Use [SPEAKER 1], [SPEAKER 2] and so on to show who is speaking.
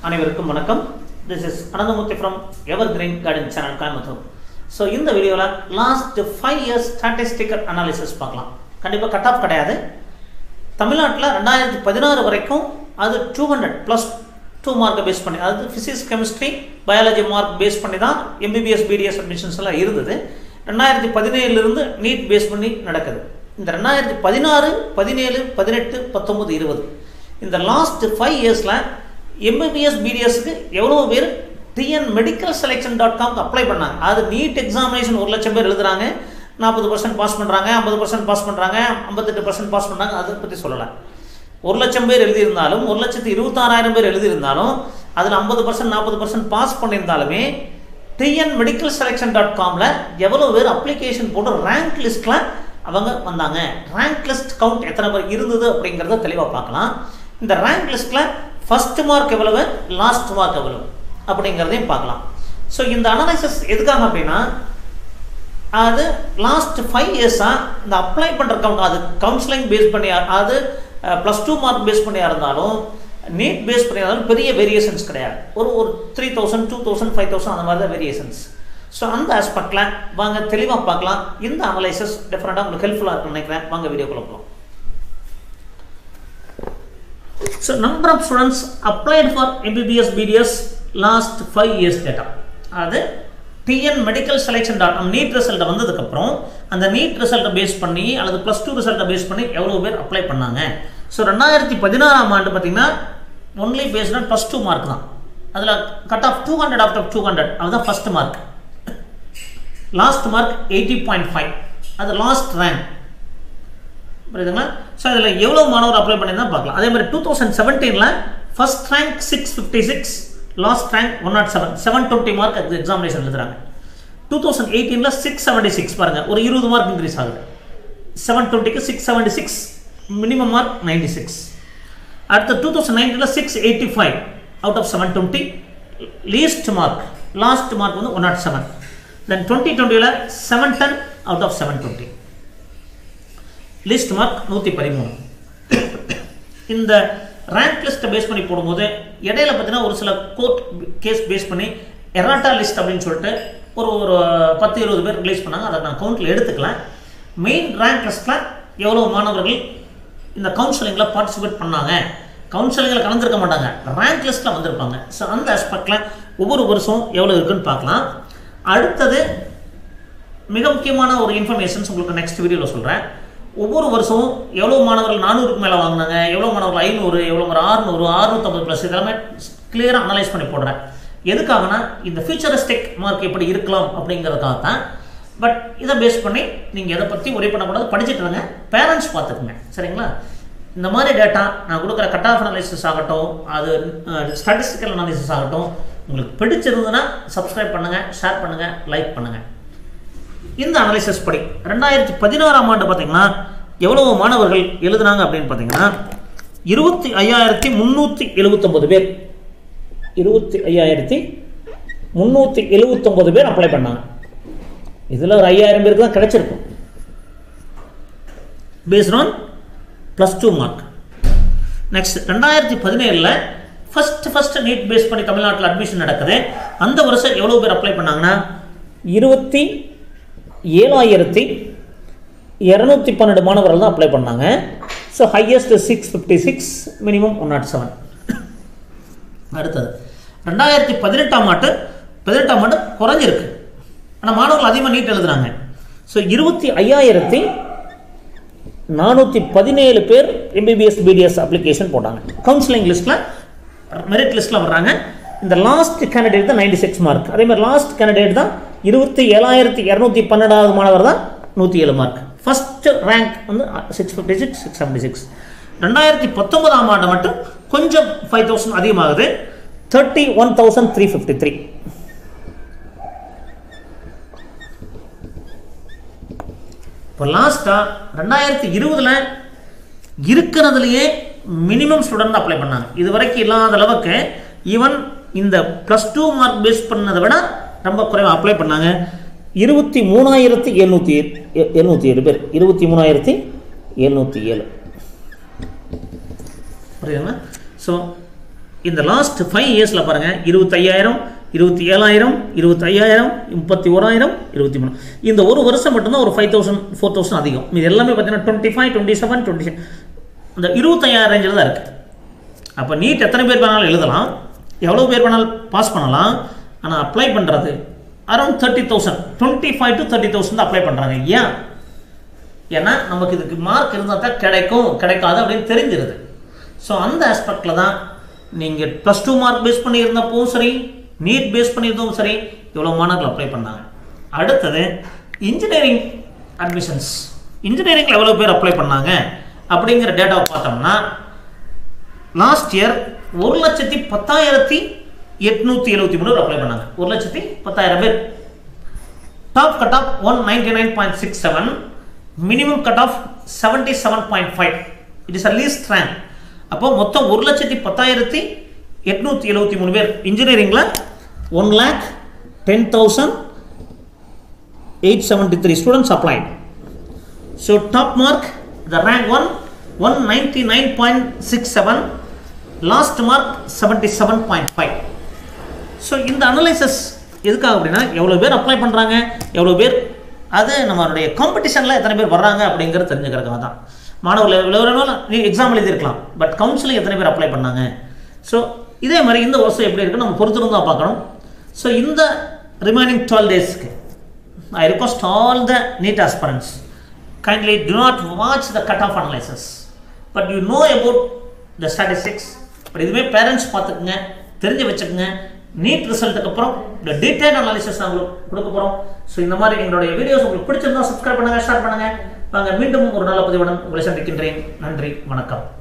[SPEAKER 1] அனைவருக்கும் வணக்கம் this is Ananthamoorthy from evergreen garden channel Coimbatore so இந்த வீடியோவில் last five years statistical analysis பார்க்கலாம் கண்டிப்பாக கட் ஆஃப் கிடையாது தமிழ்நாட்டில் ரெண்டாயிரத்தி பதினாறு வரைக்கும் அது டூ ஹண்ட்ரட் ப்ளஸ் டூ மார்க்கை பேஸ் பண்ணி அதாவது physics chemistry biology mark base பண்ணி தான் எம்பிபிஎஸ் பிடிஎஸ் அட்மிஷன்ஸ் எல்லாம் இருந்தது ரெண்டாயிரத்தி பதினேழுலேருந்து நீட் பேஸ் பண்ணி நடக்குது இந்த ரெண்டாயிரத்தி பதினாறு பதினேழு பதினெட்டு பத்தொம்பது இருபது இந்த லாஸ்ட் ஃபைவ் இயர்ஸில் எம்பிபிஎஸ் பிடிஎஸ்க்கு எவ்வளோ பேர் டிஎன் மெடிக்கல் செலெக்ஷன் டாட் காம்க்கு அப்ளை பண்ணாங்க அது நீட் எக்ஸாமினேஷன் ஒரு லட்சம் பேர் எழுதுறாங்க நாற்பது பர்சன்ட் பாஸ் பண்ணுறாங்க ஐம்பது பர்சன்ட் பாஸ் பண்ணுறாங்க ஐம்பத்தெட்டு பர்சன்ட் பாஸ் பண்ணுறாங்க அதை பற்றி சொல்லலை ஒரு லட்சம் பேர் எழுதியிருந்தாலும் ஒரு லட்சத்து இருபத்தாறாயிரம் பேர் எழுதியிருந்தாலும் அதில் ஐம்பது பர்சன்ட் நாற்பது பர்சன்ட் பாஸ் பண்ணியிருந்தாலுமே டிஎன் மெடிக்கல் செலெக்ஷன் டாட் காமில் எவ்வளோ பேர் அப்ளிகேஷன் போட்டு ரேங்க் லிஸ்ட்டில் அவங்க வந்தாங்க ரேங்க் லிஸ்ட் கவுண்ட் எத்தனை பேர் இருந்தது அப்படிங்கிறத தெளிவாக பார்க்கலாம் இந்த ரேங்க் லிஸ்ட்டில் ஃபர்ஸ்ட் மார்க் எவ்வளவு லாஸ்ட் மார்க் எவ்வளவு அப்படிங்கிறதையும் பார்க்கலாம் ஸோ இந்த அனலைசிஸ் எதுக்காக அப்படின்னா அது லாஸ்ட் ஃபைவ் இயர்ஸாக இந்த அப்ளை பண்ணுற கவுண்ட் அது கவுன்சிலிங் பேஸ் பண்ணி அது ப்ளஸ் டூ மார்க் பேஸ் பண்ணியாக இருந்தாலும் நீட் பேஸ் பண்ணி இருந்தாலும் பெரிய வேரியேஷன்ஸ் கிடையாது ஒரு ஒரு three thousand two thousand five thousand அந்த மாதிரி தான் வேரியேஷன்ஸ் ஸோ அந்த ஆஸ்பெக்டில் வாங்க தெளிவாக பார்க்கலாம் இந்த அனலைசஸ் டெஃபினட்டாக உங்களுக்கு ஹெல்ப்ஃபுல்லாக இருக்கும்னு நினைக்கிறேன் வாங்க வீடியோக்குள்ள போகலாம் so number of students applied for MBBS BDS last five years data அது TN medical selection dot NEET ரிசல்ட்டை வந்ததுக்கப்புறம் அந்த நீட் ரிசல்ட்டை பேஸ் பண்ணி அல்லது ப்ளஸ் டூ ரிசல்ட்டை பேஸ் பண்ணி எவ்வளோ பேர் அப்ளை பண்ணாங்க ஸோ ரெண்டாயிரத்தி பதினாறாம் ஆண்டு பார்த்தீங்கன்னா ஒன்லி பேஸ்னா ப்ளஸ் டூ மார்க் தான் அதில் cut off two hundred after two hundred அதுதான் first mark last mark eighty point five அது லாஸ்ட் ரேங்க் புரியுதுங்களா ஸோ இதில் எவ்வளோ மாணவர் அப்ளை பண்ணியிருந்தா பார்க்கலாம் அதே மாதிரி டூ தௌசண்ட் செவன்டீனில் first rank six fifty six last rank one nought seven seven twenty mark அது எக்ஸாமினேஷன் எழுதுறாங்க டூ தௌசண்ட் எயிட்டீனில் சிக்ஸ் செவன்ட்டி சிக்ஸ் பாருங்கள் ஒரு இருபது மார்க் இன்க்ரீஸ் ஆகுது செவன் டுவெண்ட்டிக்கு six seventy six minimum mark ninety six அடுத்த டூ தௌசண்ட் நைன்டீனில் six eighty five out of seven twenty least mark last mark வந்து one nought seven then twenty டுவெண்ட்டியில் seven ten out of seven twenty list mark நூற்றி பதிமூணு இந்த rank லிஸ்ட்டை base பண்ணி போடும்போது இடையில பார்த்தீங்கன்னா ஒரு சில கோர்ட் கேஸ் பேஸ் பண்ணி எராட்டா லிஸ்ட் அப்படின்னு சொல்லிட்டு ஒரு ஒரு பத்து இருபது பேர் ரிலீஸ் பண்ணாங்க அதை நான் கவுண்டில் எடுத்துக்கலாம் மெயின் ரேங்க் லிஸ்ட்டில் எவ்வளோ மாணவர்கள் இந்த கவுன்சிலிங்கில் பார்ட்டிசிபேட் பண்ணாங்க கவுன்சிலிங்கில் கலந்துருக்க மாட்டாங்க ரேங்க் லிஸ்ட்டில் வந்திருப்பாங்க ஸோ அந்த ஆஸ்பெக்டில் ஒவ்வொரு வருஷம் எவ்வளோ இருக்குன்னு பார்க்கலாம் அடுத்தது மிக முக்கியமான ஒரு இன்ஃபர்மேஷன்ஸ் உங்களுக்கு நெக்ஸ்ட் வீடியோவில் சொல்கிறேன் ஒவ்வொரு வருஷமும் எவ்வளோ மாணவர்கள் நானூறுக்கு மேலே வாங்கினாங்க எவ்வளோ மாணவர்கள் ஐநூறு எவ்வளோ ஒரு ஆறுநூறு ஆறுநூற்றம்பது ப்ளஸ் இதெல்லாமே கிளியராக அனலைஸ் பண்ணி போடுறேன் எதுக்காகனா இந்த ஃபியூச்சரிஸ்டிக் மார்க் எப்படி இருக்கலாம் அப்படிங்கிறதுக்காக தான் பட் இதை பேஸ் பண்ணி நீங்கள் எதை பற்றி ஒரே பண்ணக்கூடாது படிச்சுட்டு இருங்க பேரண்ட்ஸ் பார்த்துக்குங்க சரிங்களா இந்த மாதிரி டேட்டா நான் கொடுக்குற கட் ஆஃப் அனாலிசிஸ் ஆகட்டும் அது ஸ்டாட்டிஸ்டிக்கல் அனாலிசிஸ் ஆகட்டும் உங்களுக்கு பிடிச்சிருந்ததுன்னா சப்ஸ்கிரைப் பண்ணுங்கள் ஷேர் பண்ணுங்கள் லைக் பண்ணுங்கள் இந்த அனாலிசிஸ் படி ரெண்டாயிரத்தி பதினாறாம் ஆண்டு பார்த்தீங்கன்னா எவ்வளவு மாணவர்கள் எழுதுனாங்க அப்படின்னு பார்த்தீங்கன்னா இருபத்தி ஐயாயிரத்தி முந்நூற்றி எழுபத்தொம்பது பேர் இருபத்தி ஐயாயிரத்தி முந்நூற்றி எழுபத்தொம்பது பேர் அப்ளை பண்ணாங்க இதில் ஒரு ஐயாயிரம் பேருக்கு தான் கிடைச்சிருக்கும் based on plus two mark next ரெண்டாயிரத்தி பதினேழில் ஃபஸ்ட் ஃபஸ்ட் நீட் பேஸ் பண்ணி தமிழ்நாட்டில் அட்மிஷன் நடக்குது அந்த வருஷம் எவ்வளோ பேர் அப்ளை பண்ணாங்கன்னா இருபத்தி ஏழாயிரத்தி இரநூத்தி பன்னெண்டு மாணவர்கள் தான் அப்ளை பண்ணாங்க so highest six fifty six minimum one nought seven அடுத்தது ரெண்டாயிரத்தி பதினெட்டாம் ஆண்டு பதினெட்டாம் ஆண்டு குறைஞ்சிருக்கு ஆனால் மாணவர்கள் அதிகமாக நீட் எழுதுறாங்க ஸோ இருபத்தி ஐயாயிரத்தி நானூற்றி பதினேழு பேர் எம்பிபிஎஸ் பிடிஎஸ் அப்ளிகேஷன் போட்டாங்க கவுன்சிலிங் லிஸ்ட்டில் மெரிட் லிஸ்ட்டில் வர்றாங்க இந்த லாஸ்ட் கேண்டிடேட் தான் நைன்டி சிக்ஸ் மார்க் அதே மாதிரி லாஸ்ட் கேண்டிடேட் தான் இருபத்தி ஏழாயிரத்தி இரநூத்தி பன்னெண்டாவது மாணவர் தான் நூற்றி ஏழு மார்க் ஃபஸ்ட்டு ரேங்க் வந்து six fifty six six seventy six ரெண்டாயிரத்தி பத்தொன்பதாம் ஆண்டு மட்டும் கொஞ்சம் ஃபைவ் தௌசண்ட் அதிகமாகுது thirty one thousand three fifty three இப்போ லாஸ்ட்டாக ரெண்டாயிரத்தி இருபதில் இருக்கிறதுலையே மினிமம் ஸ்டூடெண்ட் அப்ளை பண்ணாங்க இது வரைக்கும் இல்லாத அளவுக்கு ஈவன் இந்த ப்ளஸ் டூ மார்க் பேஸ் பண்ணதை விட ரொம்ப குறைவாக அப்ளை பண்ணாங்க இருபத்தி மூணாயிரத்தி எழுநூற்றி எழுநூற்றி ஏழு பேர் இருபத்தி மூணாயிரத்தி எழுநூற்றி ஏழு புரியுதுங்களா ஸோ இந்த லாஸ்ட் ஃபைவ் இயர்ஸில் பாருங்கள் இருபத்தையாயிரம் இருபத்தி ஏழாயிரம் இருபத்தையாயிரம் முப்பத்தி ஓராயிரம் இருபத்தி மூணு இந்த ஒரு வருஷம் மட்டும்தான் ஒரு ஃபைவ் தௌசண்ட் ஃபோர் தௌசண்ட் அதிகம் இது எல்லாமே பார்த்தீங்கன்னா twenty five twenty seven twenty இந்த இருபத்தையாயிரம் ரேஞ்சில் தான் இருக்குது அப்போ நீட் எத்தனை பேர் வேணாலும் எழுதலாம் எவ்வளோ பேர் வேணாலும் பாஸ் பண்ணலாம் ஆனால் அப்ளை பண்ணுறது around thirty thousand twenty five to thirty thousand apply பண்ணுறாங்க ஏன் ஏன்னா நமக்கு இதுக்கு மார்க் இருந்தால் தான் கிடைக்கும் கிடைக்காது அப்படின்னு தெரிஞ்சிருது ஸோ அந்த ஆஸ்பெக்டில் தான் நீங்கள் ப்ளஸ் டூ மார்க் பேஸ் பண்ணியிருந்தப்பவும் சரி நீட் பேஸ் பண்ணியிருந்தவும் சரி இவ்வளோ மாணவர்கள் அப்ளை பண்ணாங்க அடுத்தது இன்ஜினியரிங் அட்மிஷன்ஸ் இன்ஜினியரிங்கில் எவ்வளோ பேர் அப்ளை பண்ணாங்க அப்படிங்கிற டேட்டாவை பார்த்தோம்னா லாஸ்ட் இயர் ஒரு லட்சத்தி பத்தாயிரத்தி எட்நூற்றி எழுபத்தி மூணு அப்ளை பண்ணாங்க ஒரு லட்சத்தி பத்தாயிரம் பேர் top cut off one ninety nine point six seven minimum cut off seventy seven point five it is a least rank அப்போ மொத்தம் ஒரு லட்சத்தி பத்தாயிரத்தி எட்நூற்றி எழுபத்தி மூணு பேர் இன்ஜினியரிங்கில் one lakh ten thousand eight seventy three students applied so top mark the rank one one ninety nine point six seven last mark seventy seven point five so இந்த அனலைசஸ் எதுக்காக அப்படின்னா எவ்வளோ பேர் அப்ளை பண்ணுறாங்க எவ்வளோ பேர் அது நம்மளுடைய காம்படிஷனில் எத்தனை பேர் வர்றாங்க அப்படிங்கிறது தெரிஞ்சுக்கிறதுக்காக தான் மாணவர்கள் எவ்வளோ வேணாலும் நீ எக்ஸாம் எழுதியிருக்கலாம் பட் கவுன்சிலிங் எத்தனை பேர் அப்ளை பண்ணாங்க ஸோ இதே மாதிரி இந்த வருஷம் எப்படி இருக்குன்னு நம்ம பொறுத்திருந்து தான் பார்க்கணும் ஸோ இந்த ரிமைனிங் டுவெல் டேஸ்க்கு I request all the NEET aspirants kindly do not watch the cut off analysis but you know about the statistics but இதுவே பேரண்ட்ஸ் பார்த்துக்குங்க தெரிஞ்சு வச்சுக்கோங்க நீட் ரிசல்ட்டுக்கு அப்புறம் இந்த டீடைல் அனாலிசிஸ் நான் உங்களுக்கு கொடுக்க போகிறோம் ஸோ இந்த மாதிரி எங்களுடைய வீடியோஸ் உங்களுக்கு பிடிச்சிருந்தா சப்ஸ்கிரைப் பண்ணுங்கள் ஷேர் பண்ணுங்கள் வாங்க மீண்டும் ஒரு நல்ல பதிவுடன் உங்களை சந்திக்கின்றேன் நன்றி வணக்கம்